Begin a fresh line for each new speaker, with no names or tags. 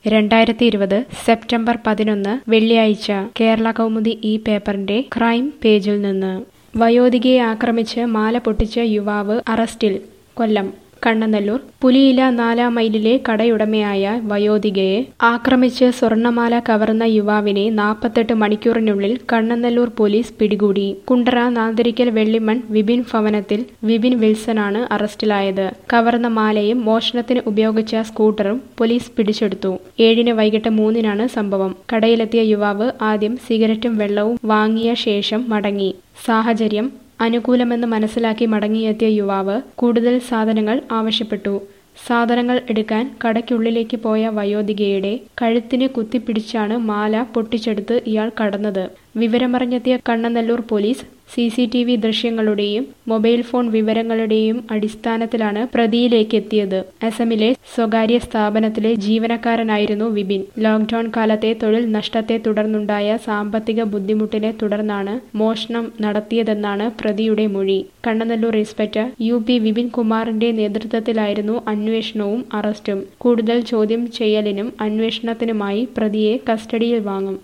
രണ്ടായിരത്തി ഇരുപത് സെപ്റ്റംബർ പതിനൊന്ന് വെള്ളിയാഴ്ച കേരള കൗമുദി ഈ പേപ്പറിന്റെ ക്രൈം പേജിൽ നിന്ന് വയോധികയെ ആക്രമിച്ച് മാല പൊട്ടിച്ച യുവാവ് അറസ്റ്റിൽ കൊല്ലം കണ്ണനല്ലൂർ പുലിയില നാലാം മൈലിലെ കടയുടമയായ വയോധികയെ ആക്രമിച്ച് സ്വർണമാല കവർന്ന യുവാവിനെ നാൽപ്പത്തെട്ട് മണിക്കൂറിനുള്ളിൽ കണ്ണനല്ലൂർ പോലീസ് പിടികൂടി കുണ്ടറ നാന്തിരിക്കൽ വെള്ളിമൺ വിപിൻ ഭവനത്തിൽ വിപിൻ വിൽസനാണ് അറസ്റ്റിലായത് കവർന്ന മാലയും മോഷണത്തിന് ഉപയോഗിച്ച സ്കൂട്ടറും പോലീസ് പിടിച്ചെടുത്തു ഏഴിന് വൈകിട്ട് മൂന്നിനാണ് സംഭവം കടയിലെത്തിയ യുവാവ് ആദ്യം സിഗരറ്റും വെള്ളവും വാങ്ങിയ ശേഷം മടങ്ങി സാഹചര്യം അനുകൂലമെന്ന് മനസ്സിലാക്കി മടങ്ങിയെത്തിയ യുവാവ് കൂടുതൽ സാധനങ്ങൾ ആവശ്യപ്പെട്ടു സാധനങ്ങൾ എടുക്കാൻ കടയ്ക്കുള്ളിലേക്ക് പോയ വയോധികയുടെ കഴുത്തിന് കുത്തിപ്പിടിച്ചാണ് മാല പൊട്ടിച്ചെടുത്ത് ഇയാൾ കടന്നത് വിവരമറിഞ്ഞെത്തിയ Kannanallur police C C T V ദൃശ്യങ്ങളുടെയും മൊബൈൽ ഫോൺ വിവരങ്ങളുടെയും അടിസ്ഥാനത്തിലാണ് പ്രതിയിലേക്ക് എത്തിയത് അസമിലെ സ്വകാര്യ സ്ഥാപനത്തിലെ ജീവനക്കാരനായിരുന്നു വിപിൻ ലോക്ഡൌൺ കാലത്തെ തൊഴിൽ നഷ്ടത്തെ തുടർന്നുണ്ടായ സാമ്പത്തിക ബുദ്ധിമുട്ടിനെ തുടർന്നാണ് മോഷണം നടത്തിയതെന്നാണ് പ്രതിയുടെ മൊഴി Kannanallur inspector U P Vipin കുമാറിന്റെ നേതൃത്വത്തിലായിരുന്നു അന്വേഷണവും അറസ്റ്റും കൂടുതൽ ചോദ്യം ചെയ്യലിനും അന്വേഷണത്തിനുമായി പ്രതിയെ കസ്റ്റഡിയിൽ വാങ്ങും